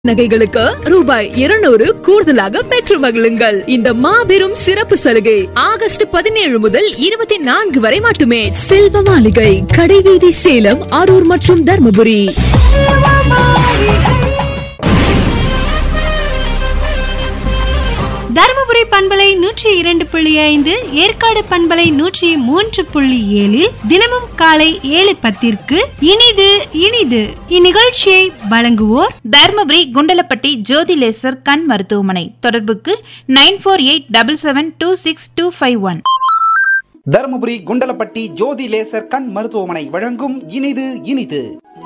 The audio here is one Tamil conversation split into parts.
நகைகளுக்கு ரூபாய் இருநூறு கூடுதலாக பெற்று மகிழுங்கள் இந்த மாபெரும் சிறப்பு சலுகை ஆகஸ்ட் பதினேழு முதல் இருபத்தி நான்கு வரை மட்டுமே செல்வ மாளிகை கடைவீதி சேலம் அரூர் மற்றும் தர்மபுரி தருமபுரி பண்பலை நூற்றி இரண்டு புள்ளி ஐந்து ஏற்காடு பண்பலை நூற்றி மூன்று புள்ளி ஏழில் தினமும் காலை ஏழு பத்திற்கு இனிது இனிது இந்நிகழ்ச்சியை வழங்குவோர் தர்மபுரி குண்டலப்பட்டி ஜோதி லேசர் கண் மருத்துவமனை தொடர்புக்கு nine four eight double seven two six two five one Dharmapuri Kundalapatti Jothi laser கண் மருத்துவமனை வழங்கும் இனிது இனிது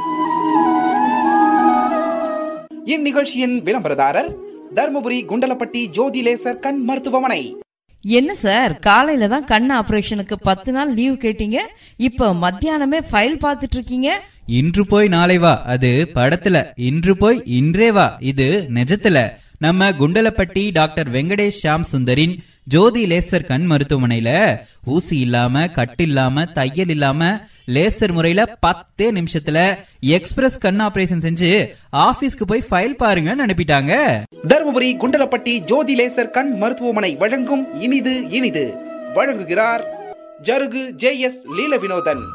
இந்நிகழ்ச்சியின் விளம்பரதாரர் தருமபுரி குண்டலப்பட்டி ஜோதி லேசர் கண் மருத்துவமனை என்ன சார் காலையில தான் கண் ஆபரேஷனுக்கு பத்து நாள் லீவ் கேட்டீங்க இப்ப மத்தியானமே ஃபைல் பார்த்துட்டு இருக்கீங்க இன்று போய் நாளை வா அது படத்துல இன்று போய் இன்றே வா இது நிஜத்துல நம்ம குண்டலப்பட்டி டாக்டர் வெங்கடேஷ் ஷாம் சுந்தரின் ஜோதி லேசர் கண் மருத்துவமனையில ஊசி இல்லாம கட்டு இல்லாம தையல் இல்லாம லேசர் முறையில பத்தே நிமிஷத்துல எக்ஸ்பிரஸ் கண் ஆபரேஷன் செஞ்சு ஆபீஸ்க்கு போய் ஃபைல் பாருங்கன்னு அனுப்பிட்டாங்க தருமபுரி குண்டலப்பட்டி ஜோதி லேசர் கண் மருத்துவமனை வழங்கும் இனிது இனிது வழங்குகிறார் ஜருகு ஜே எஸ் லீல வினோதன்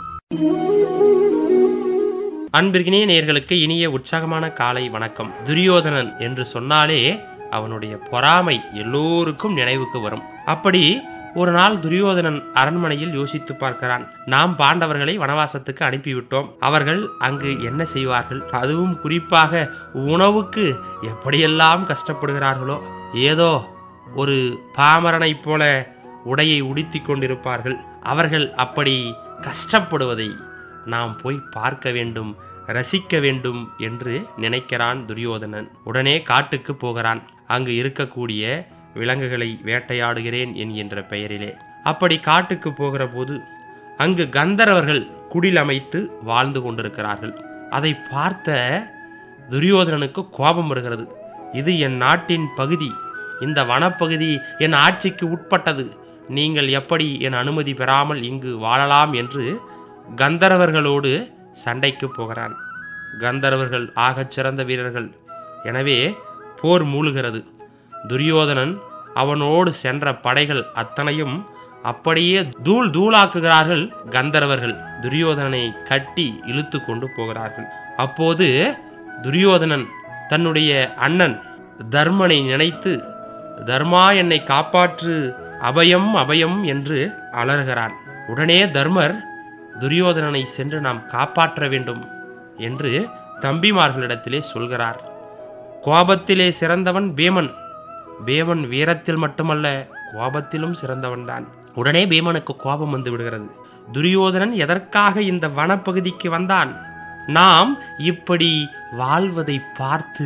அன்பிற்கினிய நேயர்களுக்கு இனிய உற்சாகமான காலை வணக்கம் துரியோதனன் என்று சொன்னாலே அவனுடைய பொறாமை எல்லோருக்கும் நினைவுக்கு வரும் அப்படி ஒரு நாள் துரியோதனன் அரண்மனையில் யோசித்து பார்க்கிறான் நாம் பாண்டவர்களை வனவாசத்துக்கு அனுப்பிவிட்டோம் அவர்கள் அங்கு என்ன செய்வார்கள் அதுவும் குறிப்பாக உணவுக்கு எப்படியெல்லாம் கஷ்டப்படுகிறார்களோ ஏதோ ஒரு பாமரனைப் போல உடையை உடுத்திக் கொண்டிருப்பார்கள் அவர்கள் அப்படி கஷ்டப்படுவதை நாம் போய் பார்க்க வேண்டும் ரசிக்க வேண்டும் என்று நினைக்கிறான் துரியோதனன் உடனே காட்டுக்கு போகிறான் அங்கு இருக்கக்கூடிய விலங்குகளை வேட்டையாடுகிறேன் என்கின்ற பெயரிலே அப்படி காட்டுக்கு போகிற போது அங்கு கந்தர்வர்கள் குடில் அமைத்து வாழ்ந்து கொண்டிருக்கிறார்கள் அதை பார்த்த துரியோதனனுக்கு கோபம் வருகிறது இது என் நாட்டின் பகுதி இந்த வனப்பகுதி என் ஆட்சிக்கு உட்பட்டது நீங்கள் எப்படி என் அனுமதி பெறாமல் இங்கு வாழலாம் என்று கந்தர்வர்களோடு சண்டைக்கு போகிறான் கந்தர்வர்கள் ஆகச் சிறந்த வீரர்கள் எனவே போர் மூழுகிறது துரியோதனன் அவனோடு சென்ற படைகள் அத்தனையும் அப்படியே தூள் தூளாக்குகிறார்கள் கந்தர்வர்கள் துரியோதனனை கட்டி இழுத்து கொண்டு போகிறார்கள் அப்போது துரியோதனன் தன்னுடைய அண்ணன் தர்மனை நினைத்து தர்மா என்னை காப்பாற்று அபயம் அபயம் என்று அலறுகிறான் உடனே தர்மர் துரியோதனனை சென்று நாம் காப்பாற்ற வேண்டும் என்று தம்பிமார்களிடத்திலே சொல்கிறார் கோபத்திலே சிறந்தவன் பேமன் பேமன் வீரத்தில் மட்டுமல்ல கோபத்திலும் சிறந்தவன்தான் உடனே பேமனுக்கு கோபம் வந்து விடுகிறது துரியோதனன் எதற்காக இந்த வனப்பகுதிக்கு வந்தான் நாம் இப்படி வாழ்வதை பார்த்து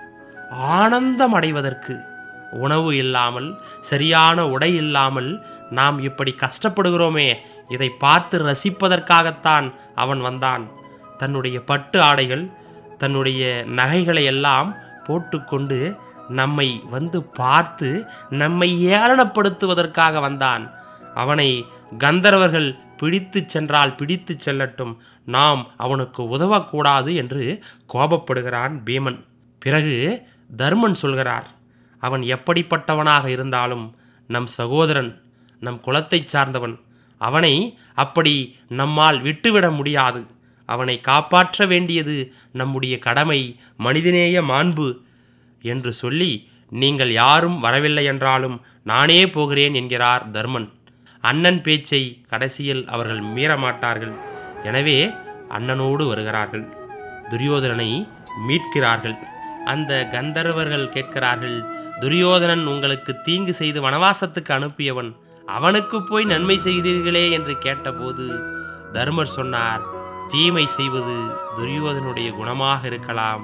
ஆனந்தம் அடைவதற்கு உணவு இல்லாமல் சரியான உடை இல்லாமல் நாம் இப்படி கஷ்டப்படுகிறோமே இதை பார்த்து ரசிப்பதற்காகத்தான் அவன் வந்தான் தன்னுடைய பட்டு ஆடைகள் தன்னுடைய நகைகளை எல்லாம் போட்டுக்கொண்டு நம்மை வந்து பார்த்து நம்மை ஏளனப்படுத்துவதற்காக வந்தான் அவனை கந்தர்வர்கள் பிடித்து சென்றால் பிடித்து செல்லட்டும் நாம் அவனுக்கு உதவக்கூடாது என்று கோபப்படுகிறான் பீமன் பிறகு தர்மன் சொல்கிறார் அவன் எப்படிப்பட்டவனாக இருந்தாலும் நம் சகோதரன் நம் குலத்தைச் சார்ந்தவன் அவனை அப்படி நம்மால் விட்டுவிட முடியாது அவனை காப்பாற்ற வேண்டியது நம்முடைய கடமை மனிதநேய மாண்பு என்று சொல்லி நீங்கள் யாரும் வரவில்லை என்றாலும் நானே போகிறேன் என்கிறார் தர்மன் அண்ணன் பேச்சை கடைசியில் அவர்கள் மீறமாட்டார்கள் எனவே அண்ணனோடு வருகிறார்கள் துரியோதனனை மீட்கிறார்கள் அந்த கந்தர்வர்கள் கேட்கிறார்கள் துரியோதனன் உங்களுக்கு தீங்கு செய்து வனவாசத்துக்கு அனுப்பியவன் அவனுக்கு போய் நன்மை செய்கிறீர்களே என்று கேட்டபோது தர்மர் சொன்னார் தீமை செய்வது துரியோதனுடைய குணமாக இருக்கலாம்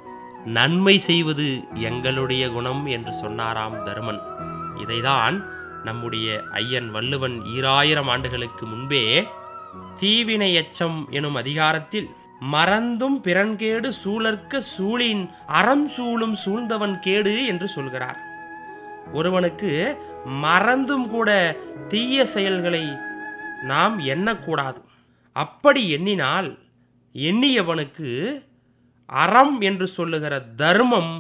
நன்மை செய்வது எங்களுடைய குணம் என்று சொன்னாராம் தருமன் இதைதான் நம்முடைய ஐயன் வள்ளுவன் ஈராயிரம் ஆண்டுகளுக்கு முன்பே தீவினை எச்சம் எனும் அதிகாரத்தில் மறந்தும் பிறன்கேடு சூழற்க சூழின் அறம் சூழும் சூழ்ந்தவன் கேடு என்று சொல்கிறார் ஒருவனுக்கு மறந்தும் கூட தீய செயல்களை நாம் எண்ணக்கூடாது அப்படி எண்ணினால் எண்ணியவனுக்கு அறம் என்று சொல்லுகிற தர்மம்